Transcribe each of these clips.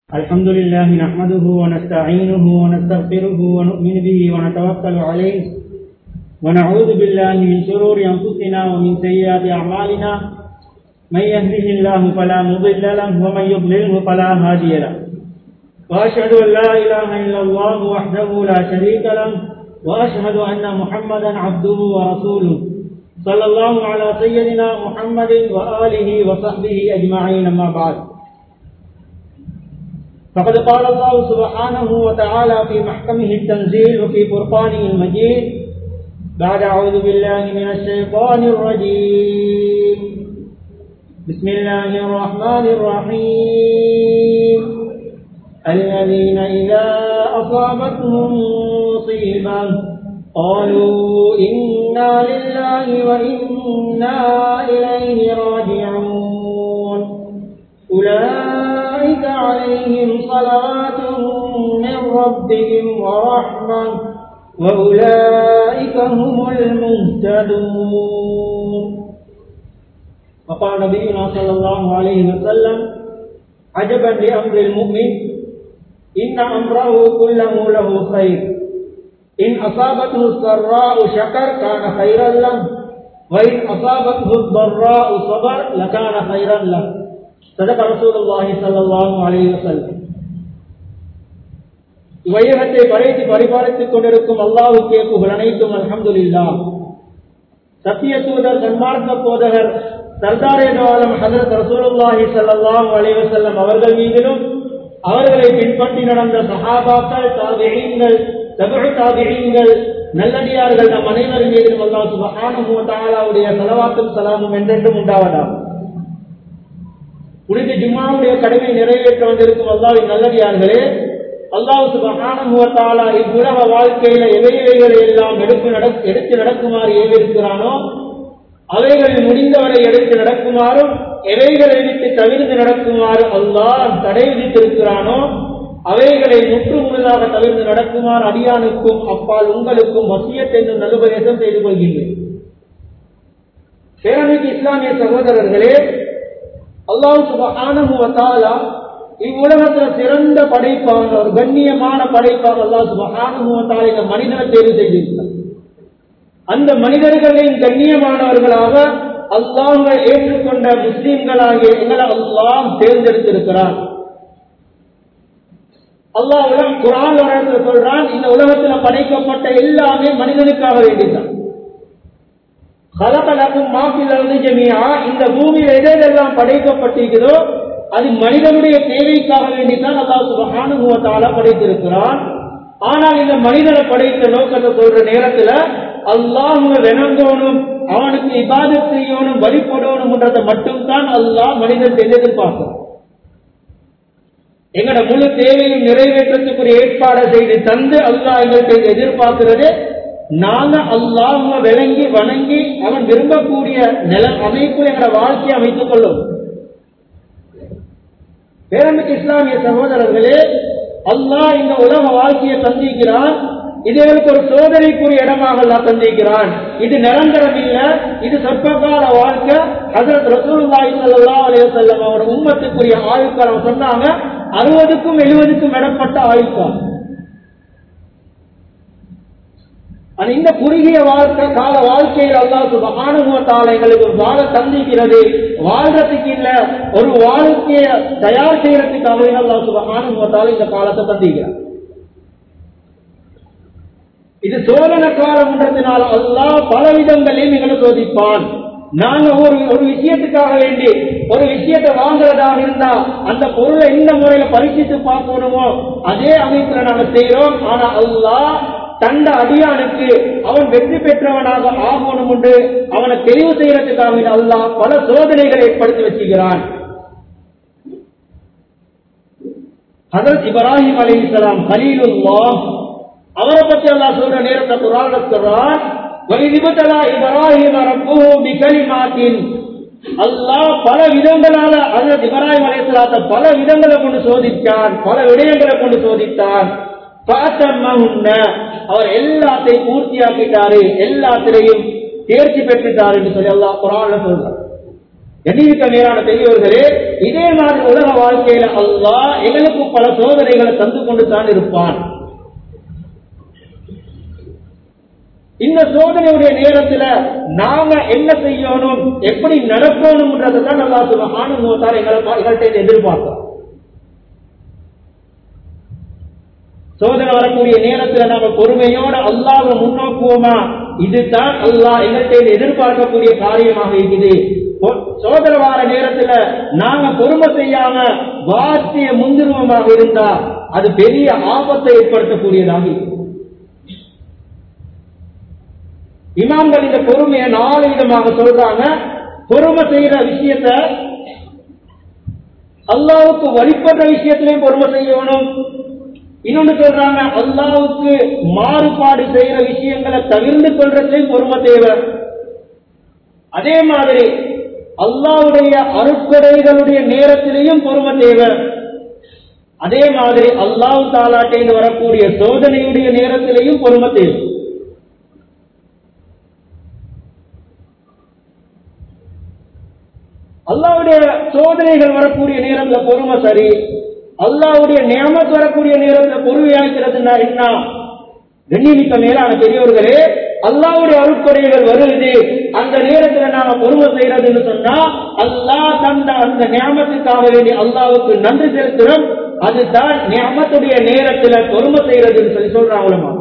الحمد لله نحمده ونستعينه ونستغفره ونؤمن به ونتوكل عليه ونعوذ بالله من شرور أنفسنا ومن سيئات أعمالنا من يهده الله فلا مضل له ومن يضلله فلا هادي له وأشهد أن لا إله إلا الله وحده لا شريك له وأشهد أن محمدا عبده ورسوله صلى الله على سيدنا محمد وآله وصحبه أجمعين أما بعد فقد قال الله سبحانه وتعالى في محكمه التنزيل وفي فرقانه المجيد بعد أعوذ بالله من الشيطان الرجيم بسم الله الرحمن الرحيم الذين إذا أصابتهم مصيبة قالوا إنا لله وإنا إليه راجعون أولئك عليهم صلوات من ربهم ورحمة وأولئك هم المهتدون وقال نبينا صلى الله عليه وسلم عجبا لأمر المؤمن إن أمره كله له خير إن أصابته السراء شكر كان خيرا له وإن أصابته الضراء صبر لكان خيرا له صدق رسول الله صلى الله عليه وسلم இவ்வையகத்தை படைத்து பரிபாலித்துக் கொண்டிருக்கும் அல்லாவுக்கே புகழ் அனைத்தும் அல்ஹம்துலில்லா சத்திய தூதர் சன்மார்க்க போதகர் சர்தாரே காலம் ஹசரத் ரசூலுல்லாஹி ஸல்லல்லாஹு அலைஹி வஸல்லம் அவர்கள் மீதிலும் அவர்களை பின்பற்றி நடந்த சஹாபாக்கள் தாபிஈன்கள் தபு தாபிஈன்கள் நல்லடியார்கள் நம் அனைவரும் மீதும் அல்லாஹ் சுப்ஹானஹு வ தஆலாவுடைய ஸலவாத்தும் ஸலாமும் என்றென்றும் உண்டாவதாக புனித ஜும்மாவுடைய கடமை நிறைவேற்ற வந்திருக்கும் அல்லாவின் நல்லடியார்களே அல்லாஹ் சுபஹானஹு வ தஆலா இவ்வுலக வாழ்க்கையில எவைகளை எல்லாம் எடுத்து எடுத்து நடக்குமாறு ஏவிருக்கிறானோ அவைகளில் முடிந்தவரை எடுத்து நடக்குமாறும் எவைகளை விட்டு தவிர்த்து நடக்குமாறு அல்லாஹ் தடை விதித்திருக்கிறானோ அவைகளை முற்று முழுதாக தவிர்த்து நடக்குமாறு அடியானுக்கும் அப்பால் உங்களுக்கும் வசியத் என்னும் நலுபதேசம் செய்து கொள்கின்றேன் பேரமைக்கு இஸ்லாமிய சகோதரர்களே அல்லாஹ் சுபஹானஹு வ தஆலா இவ்வுலகத்துல சிறந்த படைப்பாக ஒரு கண்ணியமான படைப்பாக அல்லாஹ் சுபஹானஹு வ தஆலா இந்த மனிதனை தேர்வு செய்திருக்கிறார் அந்த மனிதர்களின் கண்ணியமானவர்களாக அல்லாஹை ஏற்றுக்கொண்ட முஸ்லிம்களாகிய எங்களை அல்லாஹ் தேர்ந்தெடுத்திருக்கிறார் அல்லாஹ் உலகம் குரான் உலகத்தில் சொல்றான் இந்த உலகத்துல படைக்கப்பட்ட எல்லாமே மனிதனுக்காக வேண்டிதான் கலகலக்கும் மாப்பிலிருந்து ஜமியா இந்த பூமியில் எதெல்லாம் படைக்கப்பட்டிருக்கிறதோ அது மனிதனுடைய தேவைக்காக வேண்டித்தான் அல்லாஹ் சுபஹானுவத்தால படைத்திருக்கிறான் ஆனால் இந்த மனிதனை படைத்த நோக்கத்தை சொல்ற நேரத்துல அல்லாஹுவ விளங்கணும் அவனுக்கு இபாதத் செய்யணும் வழிபடணும்ன்றதை மட்டும்தான் அல்லாஹ் மனிதன் எதிர்பார்க்கிறான் எங்கட முழு தேவையும் நிறைவேற்றத்துக்கு ஒரு ஏற்பாடு செய்து தந்து அல்லாஹ் எங்கள்கிட்ட எதிர்பார்க்கிறது நாங்க அல்லாஹ விளங்கி வணங்கி அவன் விரும்பக்கூடிய நில அமைப்பு எங்களோட வாழ்க்கையை அமைத்துக் கொள்ளும் பேரமிக்கு இஸ்லாமிய சகோதரர்களே அல்லாஹ் இந்த உலக வாழ்க்கையை தந்திக்கிறான் இதுகளுக்கு ஒரு சோதனைக்குரிய இடமாக எல்லாம் தந்திக்கிறான் இது நிரந்தரம் இல்ல இது சொற்பகால வாழ்க்கை ஹசரத் ரசூலுல்லாஹி ஸல்லல்லாஹு அலைஹி வஸல்லம் அவர் உம்மத்துக்குரிய ஆயுட்காலம் சொன்னாங்க அறுபதுக்கும் எழுபதுக்கும் இடப்பட்ட ஆயுட்காலம் இந்த குறுகிய வாழ்க்கை கால வாழ்க்கையில் அல்லாஹ் சுபகானுபவத்தால் எங்களுக்கு ஒரு வாழ தந்திக்கிறது வாழ்றதுக்கு இல்ல ஒரு வாழ்க்கைய தயார் செய்யறதுக்காக அல்லாஹ் சுபகானுபவத்தால் இந்த காலத்தை தந்திக்கிறார் இது சோதன காலம்ன்றதுனால அல்லாஹ் பல விதங்களையும் எங்களை சோதிப்பான் நாங்க ஒரு ஒரு விஷயத்துக்காக வேண்டி ஒரு விஷயத்தை வாங்குறதாக இருந்தா அந்த பொருளை எந்த முறையில பரிசித்து பார்க்கணுமோ அதே அமைப்புல நாங்க செய்யறோம் ஆனா அல்லாஹ் தண்ட அடியானுக்கு அவன் வெற்றி பெற்றவனாக ஆகணும் என்று அவனை தெரிவு செய்யறதுக்காக அல்லாஹ் பல சோதனைகளை ஏற்படுத்தி வச்சுக்கிறான் ஹதரத் இப்ராஹிம் அலி இஸ்லாம் கலீலுல்லா அவரை பற்றி அல்லாஹ் சொல்ற நேரத்தை குரான் சொல்றான் இப்ராஹிம் ரப்புஹு பிகலிமாத்தின் அல்லாஹ் பல விதங்களால ஹதரத் இப்ராஹிம் அலைஹிஸ்ஸலாத்தை பல விதங்களை கொண்டு சோதித்தான் பல விடயங்களை கொண்டு சோதித்தான் அவர் எல்லாத்தையும் பூர்த்தியாக்கிட்டாரு எல்லாத்திலையும் தேர்ச்சி பெற்றுட்டார் என்று சொல்லி அல்லாஹ் குரான்ல சொல்றார் கண்ணியமிக்க மேலான பெரியவர்களே இதே மாதிரி உலக வாழ்க்கையில அல்லாஹ் எங்களுக்கு பல சோதனைகளை தந்து கொண்டு தான் இருப்பான் இந்த சோதனையுடைய நேரத்துல நாம என்ன செய்யணும் எப்படி நடக்கணும்ன்றதை தான் நல்லா சுபஹானு நோத்தார் எங்களை எங்கள்கிட்ட எதிர்பார்க்கிறோம் சோதனை வரக்கூடிய நேரத்துல நாம பொறுமையோட அல்லாஹ்வை முன்னோக்குவோமா இதுதான் அல்லாஹ் எங்கள்கிட்ட எதிர்பார்க்கக்கூடிய காரியமாக இருக்குது பொ- சோதனை வார நேரத்துல நாங்க பொறுமை செய்யாம வாசிய முந்திருவமாக இருந்தா அது பெரிய ஆபத்தை ஏற்படுத்தக்கூடியதாக இருக்கும் இமாம்கள் இந்த பொறுமையை நாலு விதமாக சொல்றாங்க பொறுமை செய்யற விஷயத்த அல்லாவுக்கு வழிபடுற விஷயத்திலையும் பொறுமை செய்யணும் இன்னொன்னு சொல்றாங்க அல்லாவுக்கு மாறுபாடு செய்யற விஷயங்களை தவிர்த்து கொள்றதுலையும் பொறுமை தேவை அதே மாதிரி அல்லாவுடைய அருட்கொடைகளுடைய நேரத்திலேயும் பொறுமை தேவை அதே மாதிரி அல்லாஹ் தாலாட்டேந்து வரக்கூடிய சோதனையுடைய நேரத்திலேயும் பொறுமை தேவை அல்லாவுடைய சோதனைகள் வரக்கூடிய நேரத்துல பொறுமை சரி அல்லாவுடைய நியமத் வரக்கூடிய நேரத்துல பொறுமையாக்கிறதுனா என்ன கண்ணிமிக்க மேலான பெரியவர்களே அல்லாவுடைய அருட்கொடைகள் வருது அந்த நேரத்துல நாம பொறுமை செய்யறதுன்னு சொன்னா அல்லாஹ் தந்த அந்த நியமத்துக்காக வேண்டி அல்லாவுக்கு நன்றி செலுத்துறோம் அதுதான் நியமத்துடைய நேரத்துல பொறுமை செய்யறதுன்னு சொல்லி சொல்றாங்களா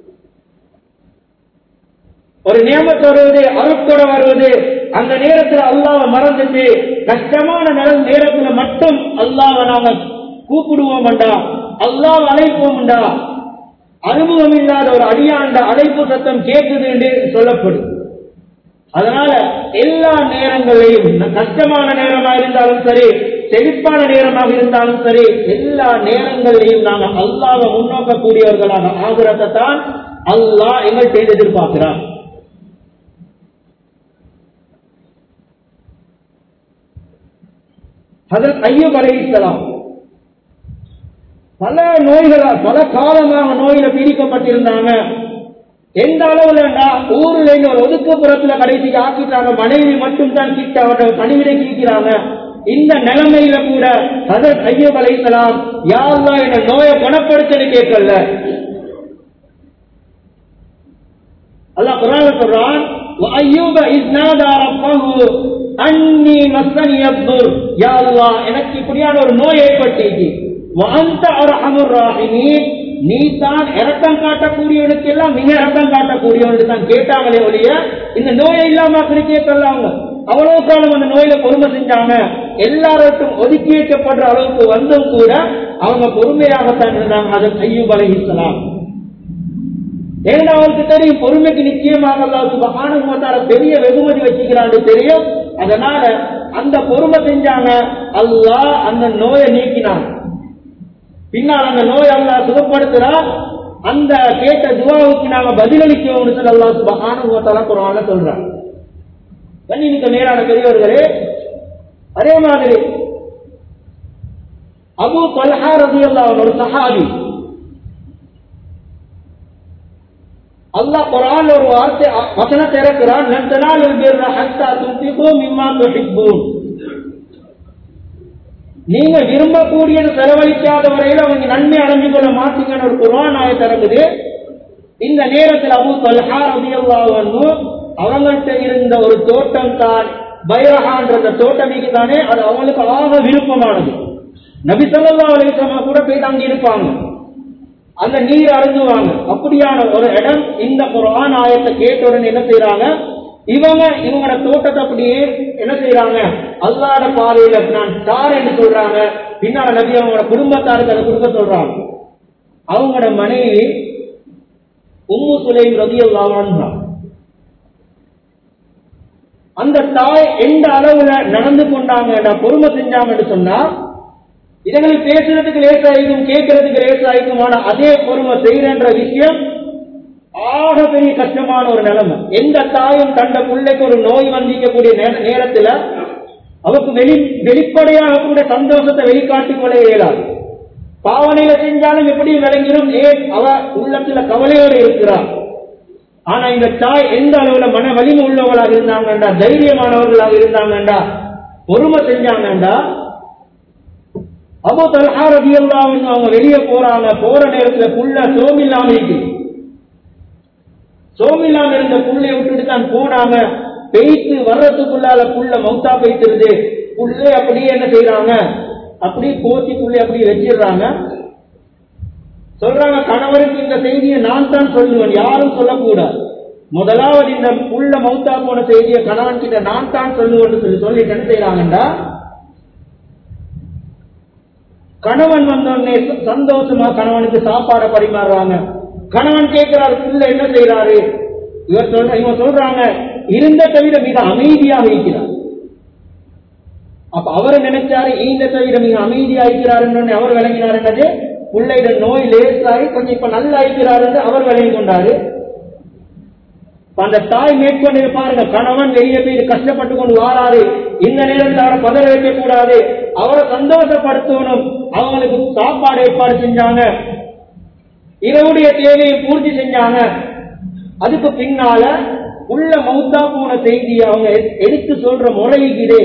ஒரு நியமத்து வருவது அருட்கொடை வருவது அந்த நேரத்துல அல்லாவை மறந்துட்டு கஷ்டமான நேர- நேரத்துல மட்டும் அல்லாவை நாம கூப்பிடுவோம்டா அல்லாஹ் அழைப்போம்டா அனுபவம் இல்லாத ஒரு அடியாண்ட அழைப்பு சத்தம் கேட்குது என்று சொல்லப்படும் அதனால எல்லா நேரங்களையும் ந- கஷ்டமான நேரமாக இருந்தாலும் சரி செழிப்பான நேரமாக இருந்தாலும் சரி எல்லா நேரங்களிலையும் நாங்கள் அல்லாவை முன்னோக்கக்கூடியவர்களாக ஆகிறதை தான் அல்லாஹ் எங்கள்கிட்ட எதிர்பார்க்கிறான் ஹதரத் ஐயூப் அலைஹிஸ்ஸலாம் பல நோய்களால் பல காலமாக நோயில பீடிக்கப்பட்டிருந்தாங்க எந்த அளவுலண்டா ஊர்ல இருந்து ஒரு ஒதுக்குப்புறத்துல கடைசிக்கு ஆக்கிட்டாங்க மனைவி மட்டும் தான் கிட்ட அவர்கள் பணிவிடை கிழிக்கிறாங்க இந்த நிலைமையில கூட ஹதரத் ஐயூப் அலைஹிஸ்ஸலாம் யா அல்லாஹ் என்ன நோயை குணப்படுத்தன்னு கேட்கல அல்லாஹ் குர்ஆன்ல சொல்றான் وَأَيُّوبَ إِذْ نَادَى رَبَّهُ أَنِّي مَسَّنِيَ الضُّرُّ யா அல்லாஹ் எனக்கு இப்படியான ஒரு நோய் ஏற்பட்டுச்சு وَأَنْتَ أَرْحَمُ الرَّاحِمِينَ நீ தான் இரக்கம் காட்டக்கூடியவனுக்கு எல்லாம் மிக இரக்கம் காட்டக்கூடியவனுக்கு தான் கேட்டாங்களே ஒழிய இந்த நோயை இல்லாம அப்படி கேட்கல அவங்க அவ்வளவு காலம் அந்த நோயில பொறுமை செஞ்சாங்க எல்லாருக்கும் ஒதுக்கி வைக்கப்படுற அளவுக்கு வந்தும் கூட அவங்க பொறுமையாகத்தான் இருந்தாங்க அதை ஐயூப் அலைஹிஸ்ஸலாம் ஏன்னா அவருக்கு தெரியும் பொறுமைக்கு நிச்சயமாக அல்லாஹ் சுபஹானஹு வ தஆலா பெரிய வெகுமதி வச்சுக்கிறான்னு தெரியும் அதனால அந்த பொறுமை செஞ்சாங்க அல்லாஹ் அந்த நோயை நீக்கினான் பின்னால் அந்த நோய் அல்லாஹ் சுகப்படுத்துறா அந்த கேட்ட துவாவுக்கு நாம பதிலளிக்கணும்னு சொல்லி அல்லாஹ் சுபஹானஹு வ தஆலா குர்ஆன்ல சொல்றான் கண்ணிமிக்க மேலான பெரியவர்களே அதே மாதிரி அபூ தல்ஹா ரலியல்லாஹு அன்ஹு ஒரு சஹாபி அல்லாஹ் குர்ஆன்ல ஒரு வார்த்தை வசனத்தை இறக்குறான் லன் தனாலுல் பிர்ர ஹத்தா துன்ஃபிகு மிம்மா துஹிப்பூன் நீங்க விரும்பக்கூடியது செலவழிக்காத வரையில அவங்க நன்மை அடைஞ்சு கொள்ள மாட்டீங்கன்னு ஒரு குர்ஆன் ஆயத்தை இறங்குது இந்த நேரத்தில் அபூ தல்ஹா ரலியல்லாஹு அன்ஹு அவங்கள்ட்ட இருந்த ஒரு தோட்டம் தான் பைரஹான்ற அந்த தோட்டம் தானே அது அவங்களுக்கு ஆக விருப்பமானது நபி ஸல்லல்லாஹு அலைஹி வஸல்லம் கூட போய் அங்க இருப்பாங்க அந்த நீர் அருந்துவாங்க அப்படியான ஒரு இடம் இந்த குர்ஆன் ஆயத்தை கேட்ட உடனே என்ன செய்யறாங்க இவங்க இவங்களோட தோட்டத்தை அப்படியே என்ன செய்யறாங்க அல்லாத பாதையில நான் தார் என்று சொல்றாங்க பின்னால நபி அவங்களோட குடும்பத்தாருக்கு அதை கொடுக்க சொல்றாங்க அவங்களோட மனைவி உம்மு சுலைம் ரவி அல்லாவான் அந்த தாய் எந்த அளவுல நடந்து கொண்டாங்க பொறுமை செஞ்சாங்கன்னு சொன்னா இதுகளில் பேசுறதுக்கு லேசாயிருக்கும் கேட்கறதுக்கு லேசாயிருக்கும் ஆனா அதே பொறுமை செய்யறன்ற விஷயம் ஆக பெரிய கஷ்டமான ஒரு நிலைமை எந்த தாயும் தந்த பிள்ளைக்கு ஒரு நோய் வந்திக்கக்கூடிய நேர- நேரத்துல அவருக்கு வெளி வெளிப்படையாக கூட சந்தோஷத்தை வெளிக்காட்டிக் கொள்ள இயலாது பாவனையில செஞ்சாலும் எப்படி விளங்கிடும் ஏன் அவ உள்ளத்துல கவலையோடு இருக்கிறார் ஆனா இந்த தாய் எந்த அளவுல மன வலிமை உள்ளவர்களாக இருந்தாங்கண்டா தைரியமானவர்களாக இருந்தாங்கண்டா பொறுமை செஞ்சாங்கண்டா அபு தல்ஹா ரதியல்லாஹு அன்ஹு அவங்க வெளியே போறாங்க போற நேரத்துல புள்ள சோமில்லாம இருக்குது சோமில்லாம இருந்த புள்ளைய விட்டுட்டு தான் போனாங்க பெய்த்து வர்றதுக்குள்ளால புள்ள மௌத்தா பெய்த்துருது புள்ளை அப்படியே என்ன செய்யறாங்க அப்படியே போத்தி புள்ளை அப்படியே வச்சிடுறாங்க சொல்றாங்க கணவருக்கு இந்த செய்தியை நான் தான் சொல்லுவேன் யாரும் சொல்லக்கூடாது முதலாவது இந்த புள்ள மௌத்தா போன செய்தியை கணவன் கிட்ட நான் தான் சொல்லுவேன் சொல்லி சொல்லிட்டு என்ன செய்யறாங்கடா கணவன் வந்தோடனே சந்தோஷமா கணவனுக்கு சாப்பாடை பரிமாறுறாங்க கணவன் கேட்கிறாரு புள்ள என்ன செய்யறாரு இவர் சொல்ற இவங்க சொல்றாங்க இருந்த தவிர மிக அமைதியாக இருக்கிறார் அப்ப அவர் நினைச்சாரு இந்த தவிர மிக அமைதியா இருக்கிறாருன்னு அவர் விளங்கினார் என்னது பிள்ளையிட நோய் லேசாகி கொஞ்சம் இப்ப நல்லா இருக்கிறார் என்று அவர் விளங்கி கொண்டாரு அந்த தாய் மேற்கொண்டு பாருங்க கணவன் வெளியே போய் கஷ்டப்பட்டு கொண்டு வாராரு இந்த நேரத்தில் அவரை பதற வைக்க கூடாது அவரை சந்தோஷப்படுத்தணும் அவங்களுக்கு சாப்பாடு ஏற்பாடு செஞ்சாங்க இரவுடைய தேவையை பூர்த்தி செஞ்சாங்க அதுக்கு பின்னால உள்ள மௌத்தா போன செய்தியை அவங்க எடுத்து சொல்ற முறையிலே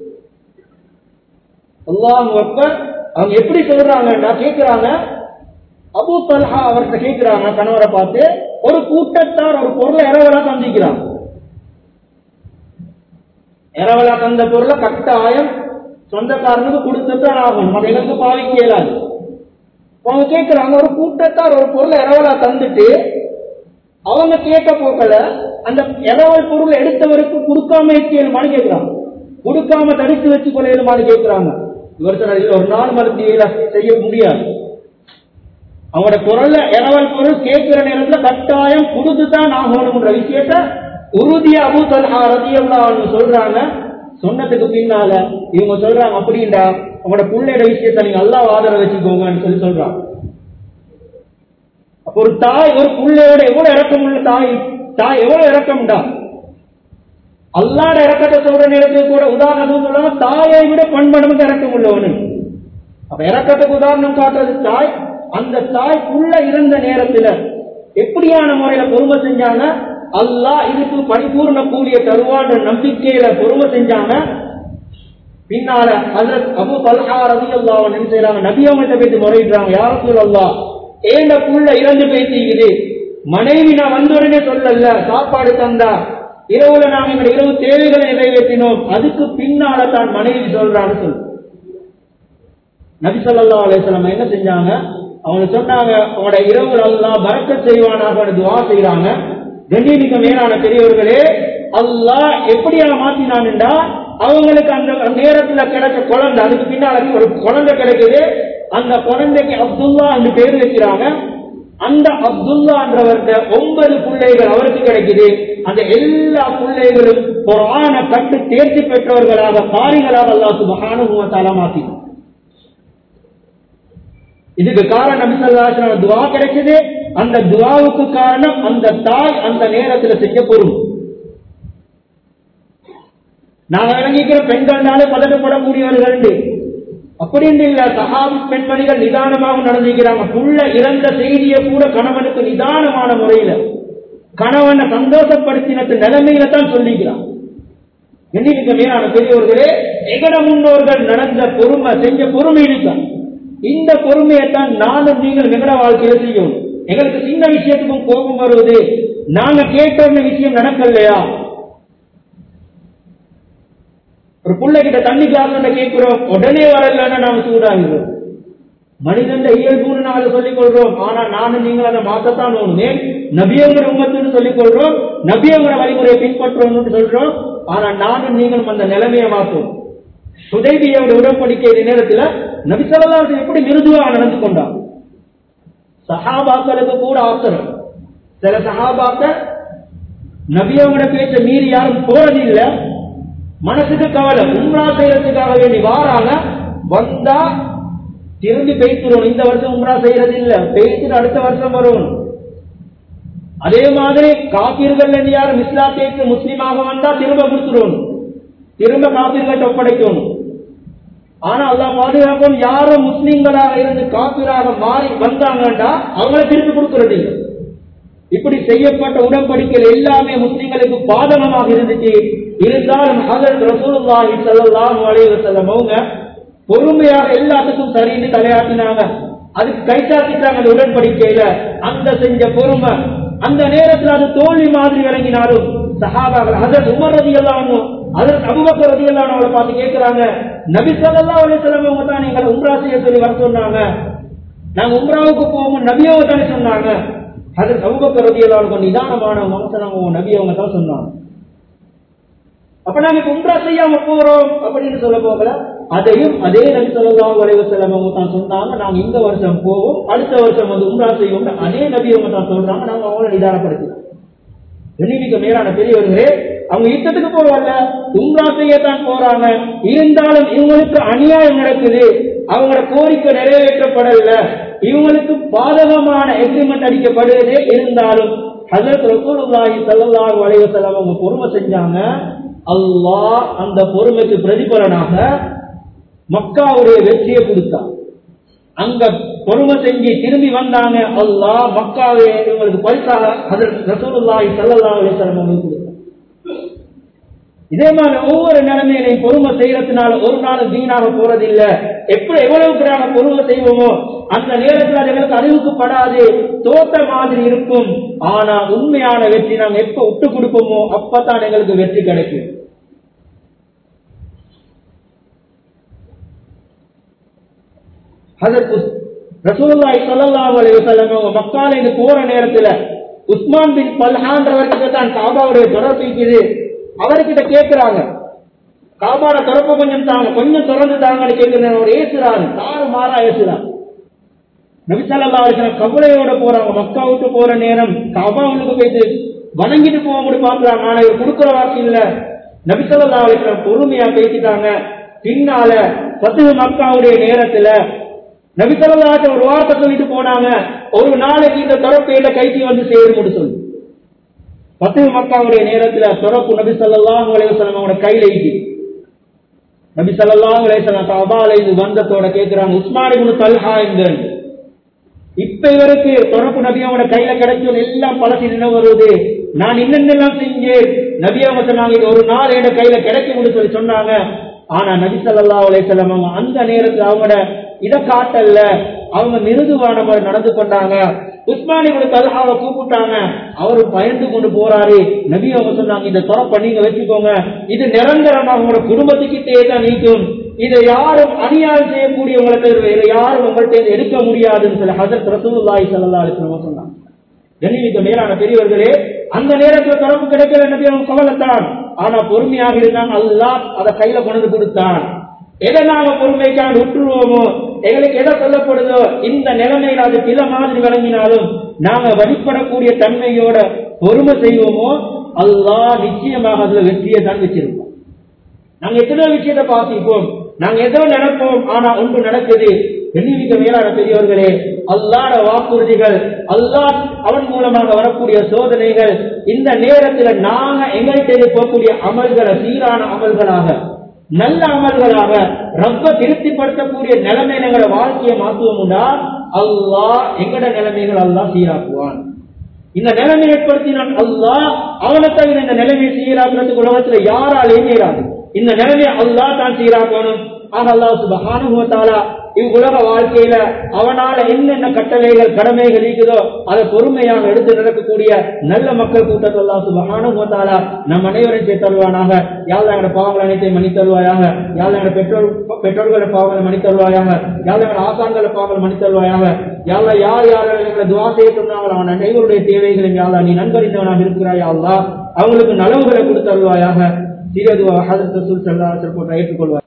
அல்லாஹ் அக்பர் அவங்க எப்படி சொல்றாங்கன்னா கேட்கிறாங்க அபு தல்ஹா அவர்கிட்ட கேட்கிறாங்க கணவரை பார்த்து ஒரு கூட்டத்தார் ஒரு பொருளை இரவலா சந்திக்கிறாங்க இரவலா தந்த பொருளை கட்டாயம் சொந்தக்காரனுக்கு கொடுத்துதான் ஆகணும் அதை எனக்கு பாவிக்க இயலாது அவங்க கேட்கிறாங்க ஒரு கூட்டத்தார் ஒரு பொருளை இரவலா தந்துட்டு அவங்க கேட்க போக்கல அந்த இரவல் பொருள் எடுத்தவருக்கு கொடுக்காம இருக்கணுமான்னு கேட்கிறாங்க கொடுக்காம தடுத்து வச்சு கொள்ளையிலுமான்னு கேட்கிறாங்க இவர் சொன்னார் "இல்ல, ஒரு நாள் மருந்தியில செய்ய முடியாது அவங்களோட பொருள்ல இரவல் பொருள் கேட்கிற நேரத்துல கட்டாயம் கொடுத்துதான் ஆகணும்ன்ற விஷயத்த உறுதியா அபு தல்ஹா ரதியல்லாஹு சொல்றாங்க சொன்னதுக்கு பின்னால இவங்க சொல்றாங்க அப்படின்டா உங்களோட புள்ளையோட விஷயத்த நீங்க நல்லா ஆதரவு வச்சுக்கோங்கன்னு சொல்லி சொல்றாங்க அப்ப ஒரு தாய் ஒரு புள்ளையோட எவ்வளவு இறக்கம் உள்ள தாய் தாய் எவ்வளவு இறக்கம்டா அல்லாட இறக்கத்தை சொல்ற நேரத்தில் கூட உதாரணத்துக்கு சொல்றாங்க தாயை விட பண்படமுக்கு இறக்கம் உள்ளவனு அப்ப இறக்கத்துக்கு உதாரணம் காட்டுறது தாய் அந்த தாய் புள்ள இருந்த நேரத்துல எப்படியான முறையில பொறுமை செஞ்சாங்க அல்லாஹ் இதுக்கு பரிபூர்ண கூலிய தருவான்ற நம்பிக்கையில பொறுமை செஞ்சாங்க பின்னால ஹஜரத் அபு தல்ஹா ரலியல்லாஹு அன்ஹு என்ன செய்றாங்க நபி அவங்கள்ட்ட போயிட்டு முறையிடுறாங்க யார் ரசூலல்லாஹ் ஏண்ட புள்ள இறந்து பேசிக்குது மனைவி நான் வந்த உடனே சொல்லல சாப்பாடு தந்தா இரவுல நாங்க எங்க இரவு தேவைகளை நிறைவேற்றினோம் அதுக்கு பின்னால தான் மனைவி சொல்றான்னு சொல்லு நபி ஸல்லல்லாஹு அலைஹி வஸல்லம் என்ன செஞ்சாங்க அவங்க சொன்னாங்க உங்களோட இரவு அல்லாஹ் பரக்கத் செய்வானாக துவா செய்றாங்க கண்ணியமிக்க மேலான பெரியவர்களே அல்லாஹ் எப்படியா மாத்தினான்டா அவங்களுக்கு அந்த நேரத்துல கிடைச்ச குழந்தை அதுக்கு பின்னால ஒரு குழந்தை கிடைக்குது அந்த குழந்தைக்கு அப்துல்லா என்று பேர் வைக்கிறாங்க அந்த அப்துல்லா என்றவர்கிட்ட ஒன்பது பிள்ளைகள் அவருக்கு கிடைக்குது அந்த எல்லா பிள்ளைகளும் ஒரு ஆன கட்டு தேர்ச்சி பெற்றவர்களாக காரிகளாக அல்லாஹ் சுபஹானஹு வ தஆலா மாத்தினார் இதுக்கு காரணம் நபி ஸல்லல்லாஹு அலைஹி வஸல்லம் துஆ கிடைச்சது அந்த துஆவுக்கு காரணம் அந்த தாய் அந்த நேரத்துல செஞ்ச பொருள் நாங்க விளங்கிக்கிற பெண்கள்னாலே பதட்டப்படக்கூடியவர்கள் அப்படின்னு இல்ல சஹாபி பெண்மணிகள் நிதானமாக நடந்துக்கிறாங்க புள்ள இறந்த செய்தியை கூட கணவனுக்கு நிதானமான முறையில கணவனை சந்தோஷப்படுத்தினது நிலைமையில தான் சொல்லிக்கிறான் எண்ணிக்கை மேலான பெரியவர்களே எகட முன்னோர்கள் நடந்த பொறுமை செஞ்ச பொறுமை இருக்கான் இந்த பொறுமையைத்தான் நானும் நீங்கள் எங்கட வாழ்க்கையில செய்யணும் எங்களுக்கு சின்ன விஷயத்துக்கும் கோபம் வருவது நாங்க கேட்ட விஷயம் நடக்கலையா ஒரு பிள்ளைகிட்ட தண்ணி கிளாஸ் கேட்கிறோம் உடனே வரலன்னா நாம சூடாகிறோம் மனிதன் இயல்புன்னு நாங்க சொல்லிக் கொள்றோம் ஆனா நானும் நீங்கள் அதை மாத்தத்தான் வேணும் ஏன் நபியங்கிற உமத்துன்னு சொல்லிக் கொள்றோம் நபியங்கிற வழிமுறையை பின்பற்றோம்னு சொல்றோம் ஆனா நானும் நீங்களும் அந்த நிலைமையை மாத்தோம் சுதைபியோட உடன்படிக்கை நேரத்துல நபிசல்லாவது எப்படி மிருதுவாக நடந்து கொண்டான் சஹாபாக்களுக்கு கூட ஆத்திரம் சில சஹாபாக்கள் நபியோட பேச்ச மீறி யாரும் போறதில்லை மனசுக்கு கவலை உம்ரா செய்யறதுக்காக வேண்டி வாராங்க வந்தா திரும்பி பெய்த்துரும் இந்த வருஷம் உம்ரா செய்யறது இல்ல பெய்த்துட்டு அடுத்த வருஷம் வரும் அதே மாதிரி காப்பீர்கள் யாரும் இஸ்லாத்திற்கு முஸ்லீமாக வந்தா திரும்ப கொடுத்துருவோம் திரும்ப காப்பீர்கள் ஒப்படைக்கணும் ஆனா அல்லாஹ் பாதுகாப்பும் யாரும் முஸ்லீம்களாக இருந்து காப்பீராக மாறி வந்தாங்கண்டா அவங்கள திருப்பி கொடுக்கறது இல்லை இப்படி செய்யப்பட்ட உடன்படிக்கைகள் எல்லாமே முஸ்லிம்களுக்கு பாதகமாக இருந்துச்சு இருந்தாலும் ஹதரத் ரசூலுல்லாஹி ஸல்லல்லாஹு அலைஹி வஸல்லம் அவங்க பொறுமையாக எல்லாத்துக்கும் சரின்னு தலையாட்டினாங்க அதுக்கு கைத்தாத்திட்டாங்க அந்த உடன்படிக்கையில அந்த செஞ்ச பொறுமை அந்த நேரத்தில் அது தோல்வி மாதிரி விளங்கினாலும் சஹாபாக்கள் ஹதரத் உமர் ரதியல்லாஹு ஹதரத் அபூபக்கர் ரதியல்லாஹு அவங்கள பார்த்து கேட்கிறாங்க நபி ஸல்லல்லாஹு அலைஹி வஸல்லம் அவங்க தான் எங்களை உம்ரா செய்ய சொல்லி வர சொன்னாங்க நாங்க உம்ராவுக்கு போவோம் நபியாவை தானே சொன்னாங்க ஹதரத் அபூபக்கர் ரதியல்லாஹு கொஞ்சம் நிதானமான மனசனாங்க நபி அவங்க தான் சொன்னாங்க அப்ப நாங்க இப்ப உம்ரா செய்யாம போறோம் அப்படின்னு சொல்ல போகல அதையும் அதே நபி ஸல்லல்லாஹு அலைஹி வஸல்லம் அவங்க தான் சொன்னாங்க நாங்க இந்த வருஷம் போவோம் அடுத்த வருஷம் வந்து உம்ரா செய்வோம் அதே நபி அவங்க தான் சொல்றாங்க நாங்க அவங்கள நிதானப்படுத்துறோம் வெளிவிக்க மேலான பெரியவர்களே அவங்க யுத்தத்துக்கு போவாங்க உம்ரா செய்யத்தான் போறாங்க இருந்தாலும் இவங்களுக்கு அநியாயம் நடக்குது அவங்களோட கோரிக்கை நிறைவேற்றப்படல இவங்களுக்கு பாதகமான எக்ரிமெண்ட் அடிக்கப்படுவதே இருந்தாலும் ஹஜரத் ரசூலுல்லாஹி ஸல்லல்லாஹு அலைஹி வஸல்லம் அவங்க பொறுமை செஞ்சாங்க அல்லாஹ் அந்த பொறுமைக்கு பிரதிபலனாக மக்காவுடைய வெற்றியை கொடுத்தான் அங்க பொறுமை செஞ்சு திரும்பி வந்தாங்க அல்லாஹ் மக்காவை இவங்களுக்கு பரிசாக ஹஜரத் ரசூலுல்லாஹி ஸல்லல்லாஹு அலைஹி வஸல்லம் அவங்களுக்கு கொடுத்தான் இதே மாதிரி ஒவ்வொரு நிலைமையிலையும் பொறுமை செய்யறதுனால ஒரு நாள் வீணாக போறதில்லை எப்படி எவ்வளவுக்கு நாங்க பொறுமை செய்வோமோ அந்த நேரத்தில் அது எங்களுக்கு அறிவுக்கு படாது தோட்ட மாதிரி இருக்கும் ஆனா உண்மையான வெற்றி நாங்க எப்ப விட்டு கொடுப்போமோ அப்பதான் எங்களுக்கு வெற்றி கிடைக்கும் அதற்கு ரசூலுல்லாஹி ஸல்லல்லாஹு அலைஹி வஸல்லம் அவங்க மக்கால இருந்து போற நேரத்துல உஸ்மான் பின் பல்ஹான்றவர்கிட்ட தான் காபாவுடைய தொடர்பு இருக்குது அவர்கிட்ட கேட்கிறாங்க காபாட திறப்பு கொஞ்சம் தாங்க கொஞ்சம் திறந்து தாங்கன்னு கேட்கிறேன் அவர் ஏசுறாரு தாறு மாறா ஏசுறாரு நபிசல்லா அலிஸ்லாம் கவலையோட போறாங்க மக்கா விட்டு போற நேரம் காபா உள்ளுக்கு போயிட்டு வணங்கிட்டு போக முடியும் பாக்குறாங்க ஆனா இவர் கொடுக்குற வாக்கு இல்ல நபிசல்லா அலிஸ்லாம் பொறுமையா பேசிட்டாங்க பின்னால பத்து மக்காவுடைய நேரத்துல நபிசல்லாட்ட ஒரு வார்த்தை சொல்லிட்டு போனாங்க ஒரு நாளைக்கு இந்த திறப்பையில கைக்கு வந்து சேரும்னு சொல்லி பத்து மக்காவுடைய நேரத்துல திறப்பு நபி சல்லாஹூ அலைவசலம் அவனோட கையில இருக்கு நபி சல்லாஹூ அலைவசலம் கபால இது வந்தத்தோட கேட்கிறாங்க உஸ்மானி குணு தல்ஹா எங்கள் இப்ப இவருக்கு தொடர்பு நபி அவனோட கையில கிடைக்கும் எல்லாம் பழசி நினைவு வருது நான் என்னென்னலாம் செஞ்சேன் நபி அவங்க சொன்னாங்க இது ஒரு நாள் என் கையில கிடைக்கும் சொல்லி சொன்னாங்க ஆனா நபி சல்லா அலையம் அவங்க அந்த நேரத்துல அவங்களோட இதை காட்டல்ல அவங்க மிருதுவான மாதிரி நடந்து கொண்டாங்க உஸ்மானி கூட தல்ஹாவை கூப்பிட்டாங்க அவரு பயந்து கொண்டு போறாரு நபி அவங்க சொன்னாங்க இந்த தொடப்ப நீங்க வச்சுக்கோங்க இது நிரந்தரமா உங்களோட குடும்பத்துக்கிட்டே தான் நீக்கும் இதை யாரும் அநியாயம் செய்யக்கூடியவங்களை தவிர வேற யாரும் உங்கள்கிட்ட இதை எடுக்க முடியாதுன்னு சொல்லி ஹசரத் ரசூலுல்லாஹி ஸல்லல்லாஹு அலைஹி வஸல்லம் சொன்னாங்க கண்ணிமிக்க மேலான பெரியவர்களே அந்த நேரத்துல தொடர்பு கிடைக்கல நபி அவங்க கவலைத்தான் ஆனா பொறுமையாக இருந்தாங்க அல்லாஹ் அதை கையில கொண்டு கொடுத்தான் எதை நாம பொறுமைக்காக விட்டுருவோமோ எங்களுக்கு எதை சொல்லப்படுதோ இந்த நிலைமையில அது பிற மாதிரி விளங்கினாலும் நாங்க வழிபடக்கூடிய தன்மையோட பொறுமை செய்வோமோ அல்லாஹ் நிச்சயமாக அதுல வெற்றியை தான் வச்சிருப்போம் நாங்க எத்தனையோ விஷயத்தை பார்த்திருப்போம் நாங்க எதோ நினைப்போம் ஆனா ஒன்று நடக்குது எண்ணிமிக்க மேலான பெரியவர்களே அல்லாட வாக்குறுதிகள் அல்லாஹ் அவன் மூலமாக வரக்கூடிய சோதனைகள் இந்த நேரத்துல நாங்க எங்கள்கிட்ட போகக்கூடிய அமல்களை சீரான அமல்களாக நல்ல அமல்களாக ரொம்ப திருப்திப்படுத்தக்கூடிய நிலைமையில எங்களோட வாழ்க்கையை மாற்றுவோம்னா அல்லாஹ் எங்கட நிலைமைகள் அல்லாஹ் சீராக்குவான் இந்த நிலைமை ஏற்படுத்தினான் அல்லாஹ் அவனை தவிர இந்த நிலைமையை சீராக்குறதுக்கு உலகத்துல யாராலையும் இயலாது இந்த நிலைமையை அல்லாஹ் தான் சீராக்கணும் ஆக அல்லாஹ் சுபஹானுவத்தாலா இவ்வுலக வாழ்க்கையில அவனால என்னென்ன கட்டளைகள் கடமைகள் இருக்குதோ அதை பொறுமையாக எடுத்து நடக்கக்கூடிய நல்ல மக்கள் கூட்டத்தை அல்லாஹ் சுபஹானுவத்தாலா நம் அனைவரையும் சேர்த்து தருவானாக யாழ் எங்களோட பாவங்கள் அனைத்தையும் மன்னித் தருவாயாக யாழ் எங்களோட பெற்றோர் பெற்றோர்கள பாவங்களை மன்னித் தருவாயாக யாழ் எங்களோட ஆசான்கள பாவங்களை மன்னித் தருவாயாக யாழ் யார் யார் எங்களை துவா செய்ய சொன்னாங்களோ அவன் அனைவருடைய தேவைகளையும் யாழ் நீ நன்கறிந்தவனாக இருக்கிறாயா அல்லா அவங்களுக்கு நலவுகளை கொடுத்து தருவாயாக சீரதுவா ஹதரத் ரசூல் ஸல்லல்லாஹு அலைஹி வஸல்லம் போன்ற ஏற்றுக்கொள்வார்